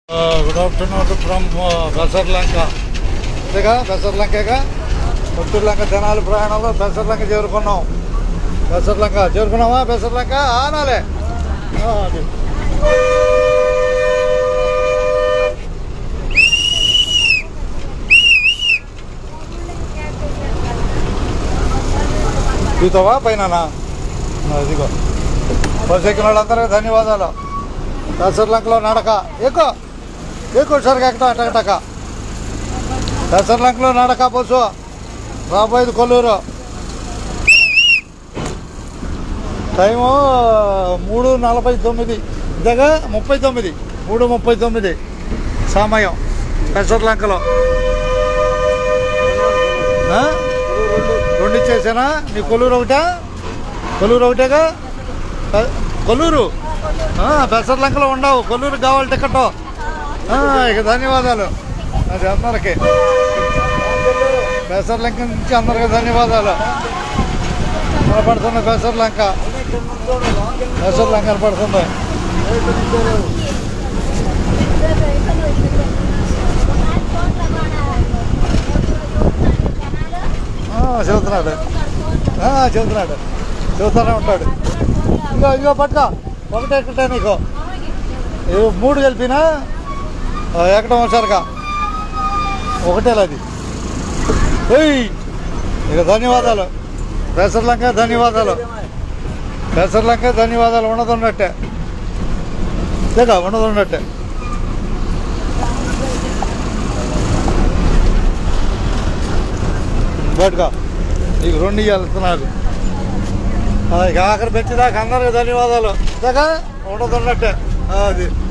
Good afternoon from బెసర్లంక అంతేగా బెసర్లంకేగా పుత్తూరులంక జనాల ప్రయాణంలో బెసర్లంక చేరుకున్నాం బెసర్లంక చేరుకున్నావా బెసర్లంక ఆనాలే ఆ, అది. దిగుతావా పైన ఇదిగో బస్ ఎక్కిన వాళ్ళందరికీ ధన్యవాదాలు దసర్లంకలో నడక ఎక్కువ ఎక్కువ సరిగా ఎక్కట అటకటక దసర్లంకలో నడక బస్సు రాబోయేది కొల్లూరు టైము మూడు నలభై తొమ్మిది ఇదగా ముప్పై తొమ్మిది మూడు ముప్పై తొమ్మిది సమయం పెసర్లంకలో ఆ? రెండు ఇచ్చేసానా నీ కొల్లూరు ఒకటా కొల్లూరు ఒకటేగా పె- కొల్లూరు ఆ, పెసర్లంకలో ఉండవు కొల్లూరు కావాలి టికెట్ ఆ, ఇక ధన్యవాదాలు అది అందరికి పెసర్లంక నుంచి అందరికి ధన్యవాదాలు కనపడుతుంది పెసర్లంక పెసర్లంక కనపడుతుంది ఆ, చెబుతున్నాడు ఆ, చెబుతున్నాడు చెబుతూనే ఉంటాడు ఇగో ఇగో పట్టుకో ఒకటే ఎక్కటే నీకు ఇవి మూడు కలిపినా ఆ, ఎక్కడం ఒకసారిగా ఒకటేలా అది ఏయ్ ఇక ధన్యవాదాలు పెసర్లంక ధన్యవాదాలు పెసర్లంక ధన్యవాదాలు ఉన్నది ఉన్నట్టే లేదా ఉన్నది ఉన్నట్టే బయటగా నీకు రెండు ఇవ్వాలి ఇక ఆఖరి పెట్టేదాకా అందరికి ధన్యవాదాలు ఇందాక ఉండదు ఉన్నట్టే ఆ, అది